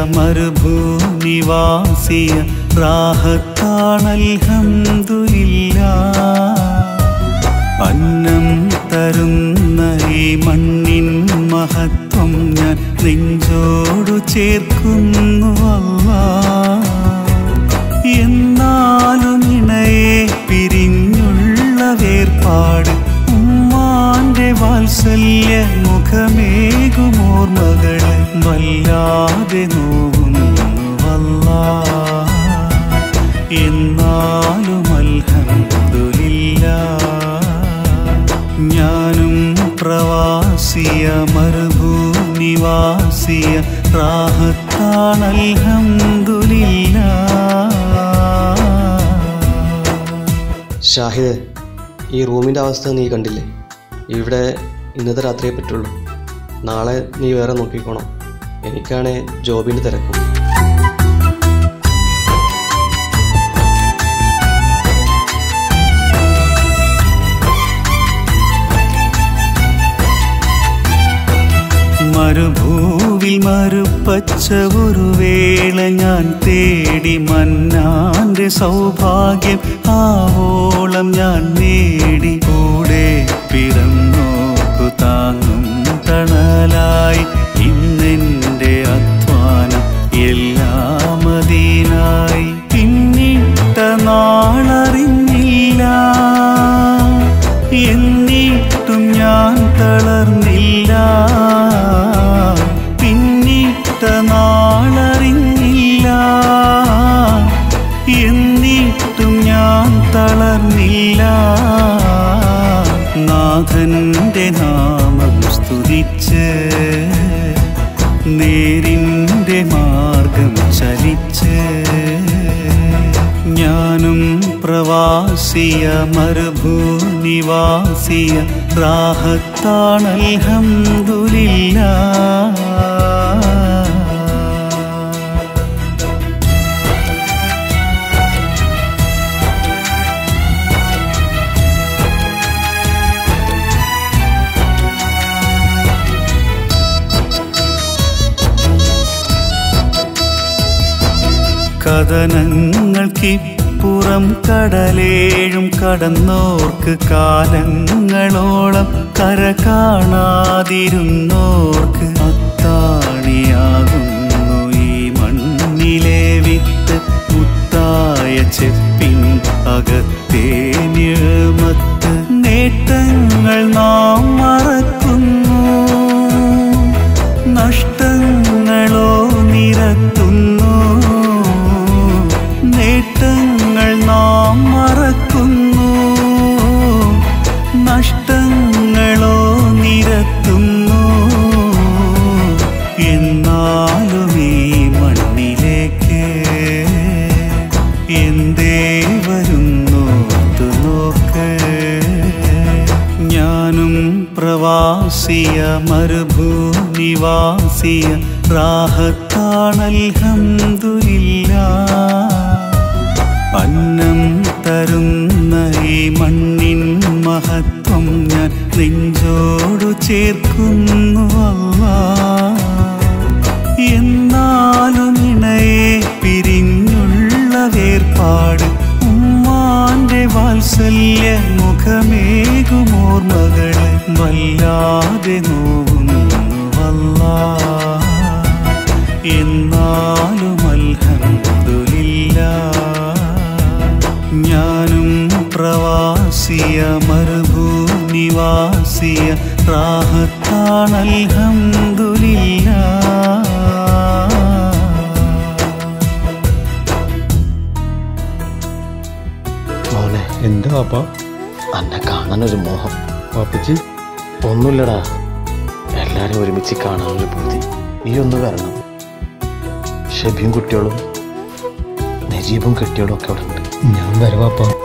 മരുഭൂനിവാസിയ റാഹത്താണൽഹംദുലില്ല അന്നം തരുന്ന ഈ മണ്ണിൻ മഹത്വം ഞാൻ നെഞ്ചോടു ചേർക്കുന്നു അല്ലാ എന്നാലും ഇണയെ പിരിഞ്ഞുള്ള വേർപാട് ഉമ്മാന്റെ വാത്സല്യ മുഖമേകുമോർമകളെ വല്ലാതെ നോവുന്നു വല്ലാ എന്നാലും അൽഹംദുലില്ല ഞാനും പ്രവാസിയ മരുഭൂനിവാസിയ റാഹത്താണൽഹംദുലില്ല ഷാഹിദ് ഈ റൂമിൻ്റെ അവസ്ഥ നീ കണ്ടില്ലേ ഇവിടെ ഇന്നത്തെ രാത്രിയെ പറ്റുള്ളൂ നാളെ നീ വേറെ നോക്കിക്കോണം എനിക്കാണേ ജോബിൻ്റെ തിരക്കും മരുഭൂവിൽ മറുപ്പച്ച ഒരു വേള ഞാൻ തേടി മന്നാന്റെ സൗഭാഗ്യം ആവോളം ഞാൻ നേടി കൂടെ പിറന്നോക്കു താങ്ങും തണലായി ഇന്നെന്റെ അധ്വാനം എല്ലാം മദീനായി പിന്നിട്ട നാളറിഞ്ഞില്ല എന്നിട്ടും ഞാൻ തളർന്നില്ല പിന്നിട്ട നാളറിഞ്ഞില്ല എന്നിട്ടും ഞാൻ തളർന്നില്ല നാഥന്റെ നാമം സ്തുതിച്ച് നേരിൻ്റെ മാർഗം ചലിച്ച് ഞാനും പ്രവാസിയ മരുഭൂനിവാസിയ റാഹത്താണൽഹംദുലില്ല കഥനങ്ങൾക്കിപ്പുറം കടലേഴും കടന്നോർക്ക് കാലങ്ങളോളം കര കാണാതിരുന്നോർക്ക് അത്താണിയാകുന്നു ഈ മണ്ണിലെ വിത്ത് മുത്തായ ചെപ്പിൻ അകത്തേ നിഴമത്ത് നേട്ടങ്ങൾ നാം മറക്കുന്നു നഷ്ടങ്ങളോ നിരത്തുന്നു നേട്ടങ്ങൾ നാം മറക്കുന്നു നഷ്ടങ്ങളോ നിരത്തുന്നു എന്നാലും ഈ മണ്ണിലേക്ക് എന്തേ വരുന്നു നോക്ക് ഞാനും പ്രവാസിയ മരുഭൂനിവാസിയ റാഹത്താണൽഹംദുലില്ല അന്നം തരുന്ന ഈ മണ്ണിൻ മഹത്വം ഞാൻ നെഞ്ചോടു ചേർക്കുന്നു അല്ലാ എന്നാലും ഇണയെ പിരിഞ്ഞുള്ള വേർപാട് ഉമ്മാന്റെ വാത്സല്യ മുഖമേകുമോർമകളെ വല്ലാതെ നോവുന്നു വല്ലാ എന്നാലും അൽഹംദുലില്ല ഞാനും പ്രവാസിയ മരുഭൂനിവാസിയ റാഹത്താണൽഹംദുലില്ല മോനെ എന്താ വാപ്പ അന്നെ കാണാനൊരു മോഹം വാപ്പച്ചി ഒന്നുമില്ലടാ എല്ലാരും ഒരുമിച്ച് കാണാനൊരു പൂതി നീ ഒന്ന് വരണം ഷെബിയും കുട്ടികളും നജീബും കെട്ടിയോളും ഒക്കെ അവിടെ ഉണ്ട് ഞാൻ വരവാപ്പ